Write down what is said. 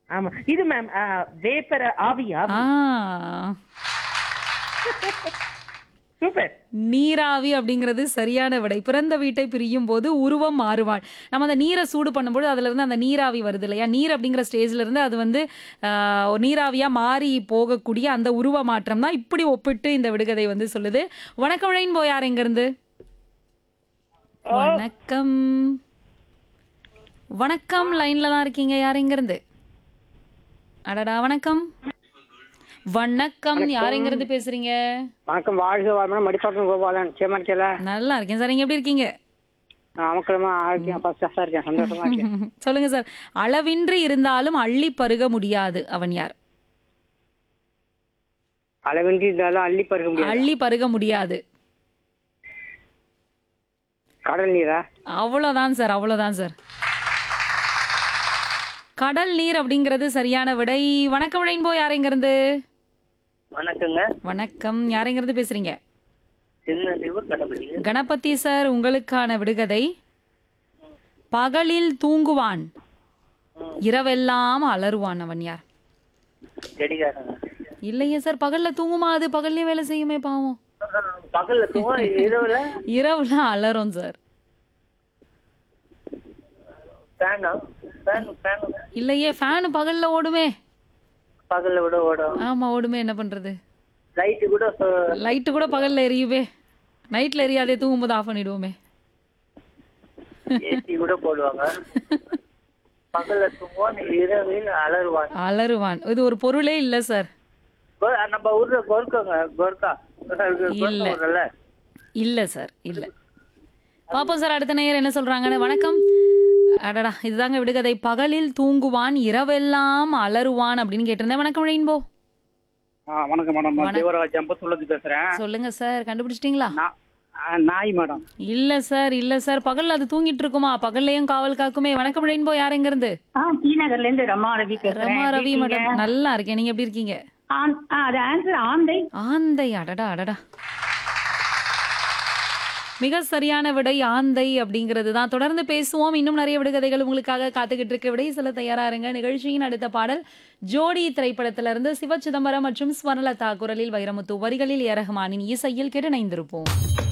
ஆமா இது மேம் வேப்பர ஆவியா ஆ சூப்பர் நீராவி அப்படிங்கிறது சரியான விடை பிறந்த வீட்டை பிரியும் போது உருவம் மாறுவாள் நம்ம அந்த நீரை சூடு பண்ணும்போது அதுல இருந்து அந்த நீராவி வருது இல்லையா நீர் அப்படிங்கிற ஸ்டேஜ்ல இருந்து அது வந்து ஆஹ், ஒரு நீராவியா மாறி போகக்கூடிய அந்த உருவ மாற்றம் தான் இப்படி ஒப்பிட்டு இந்த விடுகதை வந்து சொல்லுது வணக்கம் ரெயின் போயார் எங்க இருந்து வணக்கம் வணக்கம் லைன்ல தான் இருக்கீங்க யார் எங்க இருந்து அடடா வணக்கம் வணக்கம் யார் எங்க இருந்து பேசுறீங்க வணக்கம் வாழ்க வாழ்மனம் மடிப்பாக்கம் கோபாலன் சேமர்க்கல நல்லா இருக்கேன் சார் நீங்க எப்படி இருக்கீங்க அமக்கலமா ஆரோக்கியம் ஃபர்ஸ்ட் இருக்கேன் சந்தோஷமா இருக்கேன் சொல்லுங்க சார் அளவின்றி இருந்தாலும் அள்ளி பருக முடியாது அவன் யார் அளவின்றி இருந்தாலும் அள்ளி பருக முடியாது அள்ளி பருக முடியாது கடல் நீரா அவ்வளோதான் சார் அவ்வளோதான் சார் கடல் நீர் அப்படிங்கிறது சரியான விடை வணக்கம் ரெயின்போ யாரைங்கிறது வணக்கங்க வணக்கம் யாரைங்கிறது பேசுறீங்க சின்ன சிவர் கடப்படி கணபதி சார் உங்களுக்கான விடுகதை பகலில் தூங்குவான் இரவெல்லாம் அலறுவான் அவன் யார் கடிகாரங்க இல்லையே சார் பகல்ல தூங்குமா அது பகல்லே வேலை செய்யுமே பாவம் பகல்ல தூங்க இரவுல இரவுல அலறும் சார் ஃபேனா ஃபேன் ஃபேன் இல்லையே ஃபேன் பகல்ல ஓடுமே பகல்ல விட ஓடும் ஆமா ஓடுமே என்ன பண்றது லைட்டு கூட சொ- லைட்டு கூட பகல்ல எரியுவே நைட்ல எரியாதே தூங்கும்போது ஆஃப் பண்ணிடுவோமே ஏசி கூட போடுவாங்க பகல்ல தூங்குவான் இரவில் அலறுவான் அலறுவான் இது ஒரு பொருளே இல்ல சார் கோ- நம்ம ஊர்ல கோர்க்காங்க கோர்க்கா இல்ல. கோர்க்கா இல்ல சார் இல்ல பாப்போம் சார் அடுத்த நேயர் என்ன சொல்றாங்கன்னு வணக்கம் அடடா இதுதாங்க விடுகதை பகலில் தூங்குவான் இரவெல்லாம் அலறுவான் அப்படின்னு கேட்டிருந்தேன் வணக்கம் ரெயின்போ வணக்கம் மேடம் நான் தேவராஜ் அம்பத்தூர்லேருந்து பேசுறேன் சொல்லுங்க சார் கண்டுபிடிச்சிட்டீங்களா நான் ஆ, நாய் மேடம் இல்ல சார் இல்ல சார் பகல்ல அது தூங்கிட்டு இருக்குமா பகல்லையும் காவல் காக்குமே வணக்கம் ரெயின்போ யார் எங்க இருந்து ஆ டி நகர்ல இருந்து ரமா ரவி பேசுறேன் ரமா ரவி எப்படி மேடம் இருக்கீங்க? நல்லா இருக்கேன் நீங்க எப்படி இருக்கீங்க ஆண்- ஆ, அது ஆன்சர் ஆந்தை ஆந்தை அடடா அடடா மிக சரியான விடை ஆந்தை அப்படிங்கிறது தான் தொடர்ந்து பேசுவோம் இன்னும் நிறைய விடுகதைகள் உங்களுக்காக காத்துக்கிட்டு இருக்க விடை சொல்ல தயாரா இருங்க நிகழ்ச்சியின் அடுத்த பாடல் ஜோடி திரைப்படத்திலிருந்து சிவ சிதம்பரம் மற்றும் ஸ்வர்ணலதா குரலில் வைரமுத்து வரிகளில் ஏ ரஹ்மானின் இசையில் கேட்டு இணைந்திருப்போம்